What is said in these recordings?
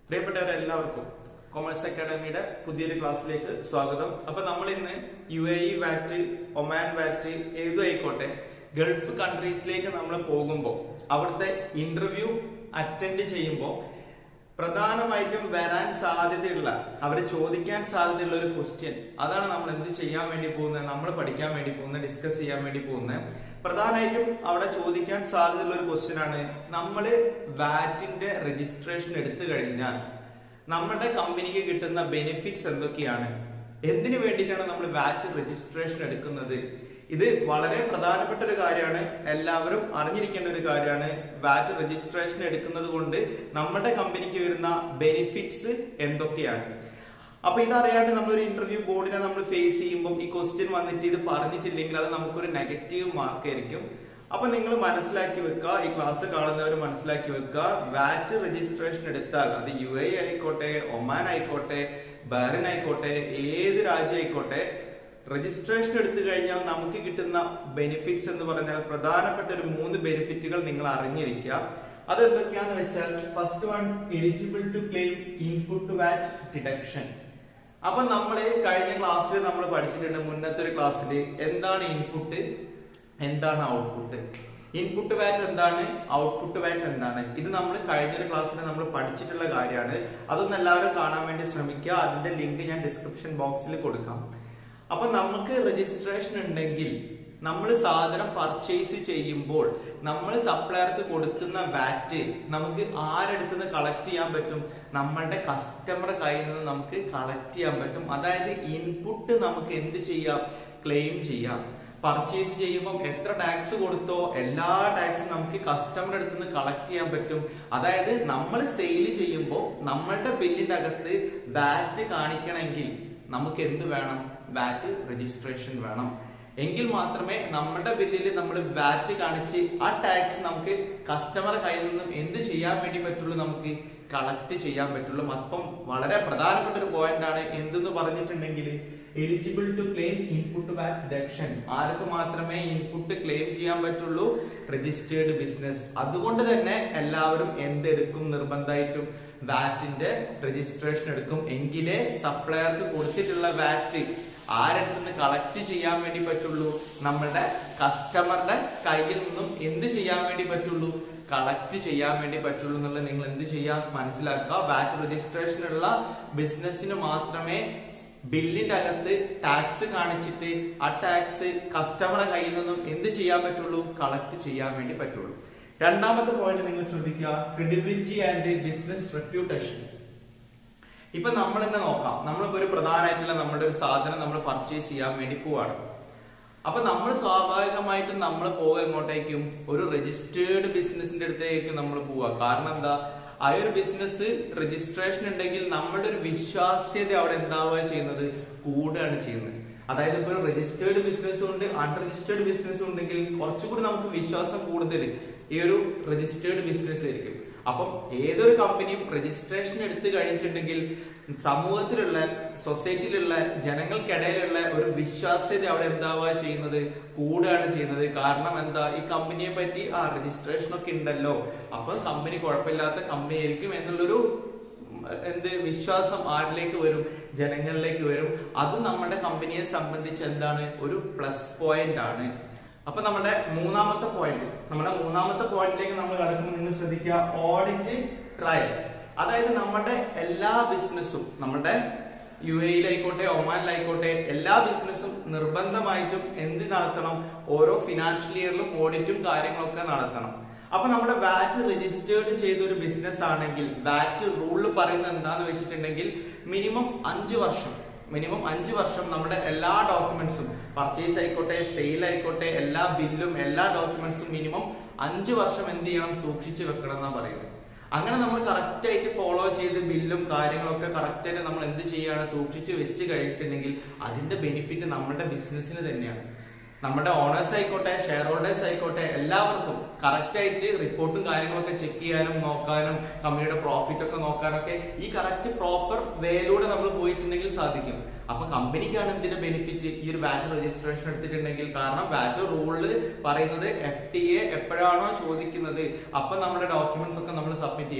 പ്രിയപ്പെട്ടവരെല്ലാവർക്കും commerce അക്കാഡമിയുടെ പുതിയൊരു ക്ലാസ്സിലേക്ക് സ്വാഗതം അപ്പൊ നമ്മൾ ഇന്ന് U A E VAT Oman VAT ഏതും ആയിക്കോട്ടെ ഗൾഫ് കൺട്രീസിലേക്ക് നമ്മൾ പോകുമ്പോൾ അവിടുത്തെ ഇന്റർവ്യൂ അറ്റൻഡ് ചെയ്യുമ്പോൾ പ്രധാനമായിട്ടും വരാൻ സാധ്യതയുള്ള അവർ ചോദിക്കാൻ സാധ്യതയുള്ള ഒരു ക്വസ്റ്റ്യൻ അതാണ് നമ്മൾ എന്ത് ചെയ്യാൻ വേണ്ടി പോകുന്നത് നമ്മൾ പഠിക്കാൻ വേണ്ടി പോകുന്നത് ഡിസ്കസ് ചെയ്യാൻ വേണ്ടി പോകുന്നത് പ്രധാനമായിട്ടും അവിടെ ചോദിക്കാൻ സാധ്യതയുള്ള ഒരു ക്വസ്റ്റ്യൻ ആണ് നമ്മൾ വാറ്റിന്റെ രജിസ്ട്രേഷൻ എടുത്തു കഴിഞ്ഞാൽ നമ്മുടെ കമ്പനിക്ക് കിട്ടുന്ന ബെനിഫിറ്റ്സ് എന്തൊക്കെയാണ് എന്തിനു വേണ്ടിയിട്ടാണ് നമ്മൾ വാറ്റ് രജിസ്ട്രേഷൻ എടുക്കുന്നത് ഇത് വളരെ പ്രധാനപ്പെട്ട ഒരു കാര്യമാണ് എല്ലാവരും അറിഞ്ഞിരിക്കേണ്ട ഒരു കാര്യമാണ് വാറ്റ് രജിസ്ട്രേഷൻ എടുക്കുന്നത് കൊണ്ട് നമ്മുടെ കമ്പനിക്ക് വരുന്ന ബെനിഫിറ്റ്സ് എന്തൊക്കെയാണ് അപ്പൊ ഇതറിയാണ്ട് നമ്മളൊരു ഇന്റർവ്യൂ ബോർഡിനെ നമ്മൾ ഫേസ് ചെയ്യുമ്പോൾ ഈ ക്വസ്റ്റ്യൻ വന്നിട്ട് ഇത് പറഞ്ഞിട്ടില്ലെങ്കിൽ അത് നമുക്കൊരു നെഗറ്റീവ് മാർക്ക് ആയിരിക്കും അപ്പൊ നിങ്ങൾ മനസ്സിലാക്കി വെക്കുക ഈ ക്ലാസ് കാണുന്നവർ മനസ്സിലാക്കി വെക്കുക വാറ്റ് രജിസ്ട്രേഷൻ എടുത്താൽ അത് യു എ ആയിക്കോട്ടെ ഒമാൻ ആയിക്കോട്ടെ ബഹ്റിൻ ആയിക്കോട്ടെ ഏത് രാജ്യം ആയിക്കോട്ടെ രജിസ്ട്രേഷൻ എടുത്തു കഴിഞ്ഞാൽ നമുക്ക് കിട്ടുന്ന ബെനിഫിറ്റ്സ് എന്ന് പറഞ്ഞാൽ പ്രധാനപ്പെട്ട ഒരു മൂന്ന് ബെനിഫിറ്റുകൾ നിങ്ങൾ അറിഞ്ഞിരിക്കുക അതെന്തൊക്കെയാന്ന് വെച്ചാൽ first one eligible to claim input VAT deduction അപ്പൊ നമ്മൾ കഴിഞ്ഞ ക്ലാസ്സിൽ നമ്മൾ പഠിച്ചിട്ടുണ്ട് മുന്നത്തെ ഒരു ക്ലാസ്സിൽ എന്താണ് ഇൻപുട്ട് എന്താണ് ഔട്ട്പുട്ട് ഇൻപുട്ട് വാറ്റ് എന്താണ് ഔട്ട്പുട്ട് വാറ്റ് എന്താണ് ഇത് നമ്മൾ കഴിഞ്ഞൊരു ക്ലാസ്സിൽ നമ്മൾ പഠിച്ചിട്ടുള്ള കാര്യമാണ് അതൊന്നും എല്ലാവരും കാണാൻ വേണ്ടി ശ്രമിക്കുക അതിന്റെ ലിങ്ക് ഞാൻ ഡിസ്ക്രിപ്ഷൻ ബോക്സിൽ കൊടുക്കാം അപ്പൊ നമുക്ക് രജിസ്ട്രേഷൻ ഉണ്ടെങ്കിൽ നമ്മൾ സാധനം പർച്ചേസ് ചെയ്യുമ്പോൾ നമ്മൾ സപ്ലയർക്ക് കൊടുക്കുന്ന വാറ്റ് നമുക്ക് ആരെടുത്തുനിന്ന് കളക്ട് ചെയ്യാൻ പറ്റും നമ്മളുടെ കസ്റ്റമർ കയ്യിൽ നിന്ന് നമുക്ക് കളക്ട് ചെയ്യാൻ പറ്റും അതായത് ഇൻപുട്ട് നമുക്ക് എന്ത് ചെയ്യാം ക്ലെയിം ചെയ്യാം പർച്ചേസ് ചെയ്യുമ്പോൾ എത്ര ടാക്സ് കൊടുത്തോ എല്ലാ ടാക്സും നമുക്ക് കസ്റ്റമറുടെ അടുത്ത് നിന്ന് കളക്ട് ചെയ്യാൻ പറ്റും അതായത് നമ്മൾ സെയിൽ ചെയ്യുമ്പോൾ നമ്മളുടെ ബില്ലിന്റെ അകത്ത് വാറ്റ് കാണിക്കണമെങ്കിൽ നമുക്ക് എന്ത് വേണം വാറ്റ് രജിസ്ട്രേഷൻ വേണം എങ്കിൽ മാത്രമേ നമ്മുടെ ബില്ലിൽ നമ്മൾ വാറ്റ് കാണിച്ച് ആ ടാക്സ് നമുക്ക് കസ്റ്റമർ കയ്യിൽ നിന്നും എന്ത് ചെയ്യാൻ വേണ്ടി പറ്റുള്ളൂ നമുക്ക് കളക്ട് ചെയ്യാൻ പറ്റുള്ളൂ അപ്പം വളരെ പ്രധാനപ്പെട്ട ഒരു പോയിന്റ് ആണ് എന്തെന്ന് പറഞ്ഞിട്ടുണ്ടെങ്കിൽ eligible to claim input VAT deduction ആർക്ക് മാത്രമേ ഇൻപുട്ട് ക്ലെയിം ചെയ്യാൻ പറ്റുള്ളൂ രജിസ്റ്റേർഡ് ബിസിനസ് അതുകൊണ്ട് തന്നെ എല്ലാവരും എന്തെടുക്കും നിർബന്ധമായിട്ടും വാറ്റിന്റെ രജിസ്ട്രേഷൻ എടുക്കും എങ്കിലേ സപ്ലയർക്ക് കൊടുത്തിട്ടുള്ള വാറ്റ് ആരടുത്തുനിന്ന് കളക്ട് ചെയ്യാൻ വേണ്ടി പറ്റുള്ളൂ നമ്മളുടെ കസ്റ്റമറുടെ കയ്യിൽ നിന്നും എന്ത് ചെയ്യാൻ വേണ്ടി പറ്റുള്ളൂ കളക്ട് ചെയ്യാൻ വേണ്ടി പറ്റുള്ളൂ എന്നുള്ളത് നിങ്ങൾ എന്ത് ചെയ്യാൻ മനസ്സിലാക്കുക വാറ്റ് രജിസ്ട്രേഷനുള്ള ബിസിനസ്സിന് മാത്രമേ ബില്ലിന്റെ അകത്ത് ടാക്സ് കാണിച്ചിട്ട് ആ ടാക്സ് കസ്റ്റമറുടെ കയ്യിൽ നിന്നും എന്ത് ചെയ്യാൻ പറ്റുള്ളൂ കളക്ട് ചെയ്യാൻ വേണ്ടി പറ്റുള്ളൂ രണ്ടാമത്തെ പോയിന്റ് നിങ്ങൾ ശ്രദ്ധിക്കുക ക്രെഡിബിലിറ്റി ആൻഡ് ബിസിനസ് റെപ്യൂട്ടേഷൻ ഇപ്പൊ നമ്മൾ തന്നെ നോക്കാം നമ്മളിപ്പോ ഒരു പ്രധാനമായിട്ടുള്ള നമ്മുടെ ഒരു സാധനം നമ്മൾ പർച്ചേസ് ചെയ്യാൻ വേണ്ടി പോവാണ് അപ്പൊ നമ്മൾ സ്വാഭാവികമായിട്ടും നമ്മൾ പോകുക എങ്ങോട്ടേക്കും ഒരു രജിസ്റ്റേർഡ് ബിസിനസിന്റെ അടുത്തേക്ക് നമ്മൾ പോവുക കാരണം എന്താ ആ ഒരു ബിസിനസ് രജിസ്ട്രേഷൻ ഉണ്ടെങ്കിൽ നമ്മുടെ ഒരു വിശ്വാസ്യത അവിടെ എന്താവുക ചെയ്യുന്നത് കൂടുകയാണ് ചെയ്യുന്നത് അതായത് ഇപ്പൊ ഒരു രജിസ്റ്റേർഡ് ബിസിനസ്സും ഉണ്ട് അൺരജിസ്റ്റേർഡ് ബിസിനസ്സും ഉണ്ടെങ്കിൽ കുറച്ചുകൂടി നമുക്ക് വിശ്വാസം കൂടുതൽ ഈ ഒരു രജിസ്റ്റേർഡ് ബിസിനസ് ആയിരിക്കും അപ്പം ഏതൊരു കമ്പനിയും രജിസ്ട്രേഷൻ എടുത്തു കഴിഞ്ഞിട്ടുണ്ടെങ്കിൽ സമൂഹത്തിലുള്ള സൊസൈറ്റിയിലുള്ള ജനങ്ങൾക്കിടയിലുള്ള ഒരു വിശ്വാസ്യത അവിടെ എന്താവുക ചെയ്യുന്നത് കൂടുകയാണ് ചെയ്യുന്നത് കാരണം എന്താ ഈ കമ്പനിയെ പറ്റി ആ രജിസ്ട്രേഷൻ ഒക്കെ ഉണ്ടല്ലോ അപ്പൊ കമ്പനി കുഴപ്പമില്ലാത്ത കമ്പനി ആയിരിക്കും എന്നുള്ളൊരു എന്ത് വിശ്വാസം ആരിലേക്ക് വരും ജനങ്ങളിലേക്ക് വരും അത് നമ്മുടെ കമ്പനിയെ സംബന്ധിച്ച് എന്താണ് ഒരു പ്ലസ് പോയിന്റ് ആണ് അപ്പൊ നമ്മുടെ മൂന്നാമത്തെ പോയിന്റ് നമ്മുടെ മൂന്നാമത്തെ പോയിന്റിലേക്ക് നമ്മൾ കടക്കുമ്പോൾ നിങ്ങൾ ശ്രദ്ധിക്കുക ഓഡിറ്റ് ട്രയൽ അതായത് നമ്മുടെ എല്ലാ ബിസിനസ്സും നമ്മുടെ യു എയിലായിക്കോട്ടെ ഒമാനിലായിക്കോട്ടെ എല്ലാ ബിസിനസ്സും നിർബന്ധമായിട്ടും എന്ത് നടത്തണം ഓരോ ഫിനാൻഷ്യൽ ഇയറിലും ഓഡിറ്റും കാര്യങ്ങളൊക്കെ നടത്തണം അപ്പൊ നമ്മുടെ വാറ്റ് രജിസ്റ്റേർഡ് ചെയ്ത ഒരു ബിസിനസ് ആണെങ്കിൽ വാറ്റ് റൂളിൽ പറയുന്നത് എന്താന്ന് വെച്ചിട്ടുണ്ടെങ്കിൽ മിനിമം അഞ്ചു വർഷം മിനിമം അഞ്ചു വർഷം നമ്മുടെ എല്ലാ ഡോക്യുമെന്റ്സും പർച്ചേസ് ആയിക്കോട്ടെ സെയിൽ ആയിക്കോട്ടെ എല്ലാ ബില്ലും എല്ലാ ഡോക്യുമെന്റ്സും മിനിമം അഞ്ചു വർഷം എന്ത് ചെയ്യണം സൂക്ഷിച്ചു വെക്കണം എന്നാണ് പറയുന്നത് അങ്ങനെ നമ്മൾ കറക്റ്റ് ആയിട്ട് ഫോളോ ചെയ്ത് ബില്ലും കാര്യങ്ങളൊക്കെ കറക്റ്റ് ആയിട്ട് നമ്മൾ എന്ത് ചെയ്യാണ് സൂക്ഷിച്ച് വെച്ച് കഴിഞ്ഞിട്ടുണ്ടെങ്കിൽ അതിന്റെ ബെനിഫിറ്റ് നമ്മുടെ ബിസിനസ്സിന് തന്നെയാണ് നമ്മുടെ ഓണേഴ്സ് ആയിക്കോട്ടെ ഷെയർ ഹോൾഡേഴ്സ് ആയിക്കോട്ടെ എല്ലാവർക്കും കറക്റ്റ് ആയിട്ട് റിപ്പോർട്ടും കാര്യങ്ങളൊക്കെ ചെക്ക് ചെയ്യാനും നോക്കാനും കമ്പനിയുടെ പ്രോഫിറ്റ് ഒക്കെ നോക്കാനൊക്കെ ഈ കറക്റ്റ് പ്രോപ്പർ വേയിലൂടെ നമ്മൾ പോയിട്ടുണ്ടെങ്കിൽ സാധിക്കും അപ്പൊ കമ്പനിക്കാണ് എന്തിന്റെ ബെനിഫിറ്റ് ഈ ഒരു വാറ്റ് രജിസ്ട്രേഷൻ എടുത്തിട്ടുണ്ടെങ്കിൽ കാരണം വാറ്റ് റൂളിൽ പറയുന്നത് എഫ് ടി എ എപ്പോഴാണോ ചോദിക്കുന്നത് അപ്പൊ നമ്മുടെ ഡോക്യുമെന്റ്സ് ഒക്കെ നമ്മൾ സബ്മിറ്റ് ചെയ്യണം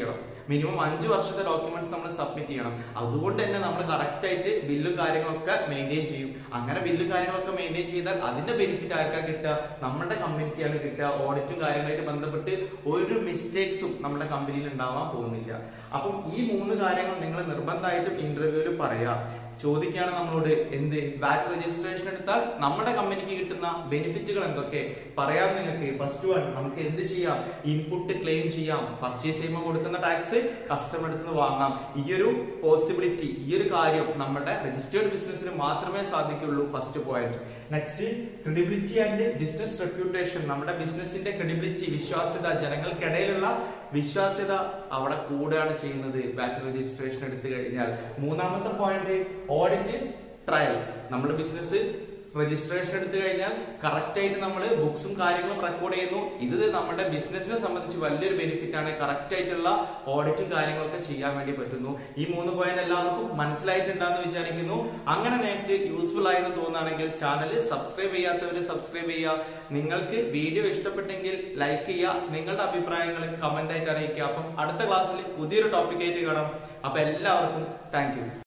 മിനിമം അഞ്ച് വർഷത്തെ ഡോക്യുമെന്റ്സ് നമ്മൾ സബ്മിറ്റ് ചെയ്യണം അതുകൊണ്ട് തന്നെ നമ്മൾ കറക്റ്റ് ആയിട്ട് ബില്ലും കാര്യങ്ങളൊക്കെ മെയിൻറ്റെയിൻ ചെയ്യും അങ്ങനെ ബില്ലും കാര്യങ്ങളൊക്കെ മെയിൻറ്റെയിൻ ചെയ്താൽ അതിന്റെ ബെനിഫിറ്റ് ആർക്കാ കിട്ടുക നമ്മുടെ കമ്പനിക്കാണ് കിട്ടുക ഓഡിറ്റും കാര്യങ്ങളായിട്ട് ബന്ധപ്പെട്ട് ഒരു മിസ്റ്റേക്സും നമ്മുടെ കമ്പനിയിൽ ഉണ്ടാവാൻ പോകുന്നില്ല അപ്പം ഈ മൂന്ന് കാര്യങ്ങൾ നിങ്ങൾ നിർബന്ധമായിട്ടും ഇന്റർവ്യൂവിൽ പറയാം ചോദിക്കുകയാണ് നമ്മളോട് എന്ത് ബാറ്റ് രജിസ്ട്രേഷൻ എടുത്താൽ നമ്മുടെ കമ്പനിക്ക് കിട്ടുന്ന ബെനിഫിറ്റുകൾ എന്തൊക്കെ പറയാം നിങ്ങൾക്ക് ഫസ്റ്റ് വൺ നമുക്ക് എന്ത് ചെയ്യാം ഇൻപുട്ട് ക്ലെയിം ചെയ്യാം പർച്ചേസ് ചെയ്യുമ്പോൾ കൊടുക്കുന്ന ടാക്സ് കസ്റ്റമർ അടുത്ത് നിന്ന് വാങ്ങാം ഈ ഒരു പോസിബിലിറ്റി ഈ ഒരു കാര്യം നമ്മുടെ രജിസ്റ്റേർഡ് ബിസിനസ്സിന് മാത്രമേ സാധിക്കുള്ളൂ first point next credibility and business reputation നമ്മുടെ ബിസിനസിന്റെ ക്രെഡിബിലിറ്റി വിശ്വാസ്യത ജനങ്ങൾക്കിടയിലുള്ള വിശ്വാസ്യത അവിടെ കൂടുകയാണ് ചെയ്യുന്നത് ബാറ്റ് രജിസ്ട്രേഷൻ എടുത്തു കഴിഞ്ഞാൽ മൂന്നാമത്തെ പോയിന്റ് ഓഡിറ്റ് ട്രയൽ നമ്മുടെ ബിസിനസ് രജിസ്ട്രേഷൻ എടുത്തു കഴിഞ്ഞാൽ കറക്റ്റ് ആയിട്ട് നമ്മൾ ബുക്സും കാര്യങ്ങളും റെക്കോർഡ് ചെയ്യുന്നു ഇത് നമ്മുടെ ബിസിനസിനെ സംബന്ധിച്ച് വലിയൊരു ബെനിഫിറ്റ് ആണ് കറക്റ്റ് ആയിട്ടുള്ള ഓഡിറ്റും കാര്യങ്ങളൊക്കെ ചെയ്യാൻ വേണ്ടി പറ്റുന്നു ഈ മൂന്ന് പോയിന്റ് എല്ലാവർക്കും മനസ്സിലായിട്ടുണ്ടാന്ന് വിചാരിക്കുന്നു അങ്ങനെ നിങ്ങൾക്ക് യൂസ്ഫുൾ ആയെന്ന് തോന്നുകയാണെങ്കിൽ ചാനൽ സബ്സ്ക്രൈബ് ചെയ്യാത്തവര് സബ്സ്ക്രൈബ് ചെയ്യുക നിങ്ങൾക്ക് വീഡിയോ ഇഷ്ടപ്പെട്ടെങ്കിൽ ലൈക്ക് ചെയ്യുക നിങ്ങളുടെ അഭിപ്രായങ്ങൾ കമന്റ് ആയിട്ട് അറിയിക്കുക അപ്പം അടുത്ത ക്ലാസ്സിൽ പുതിയൊരു ടോപ്പിക് ആയിട്ട് കാണാം അപ്പൊ എല്ലാവർക്കും താങ്ക്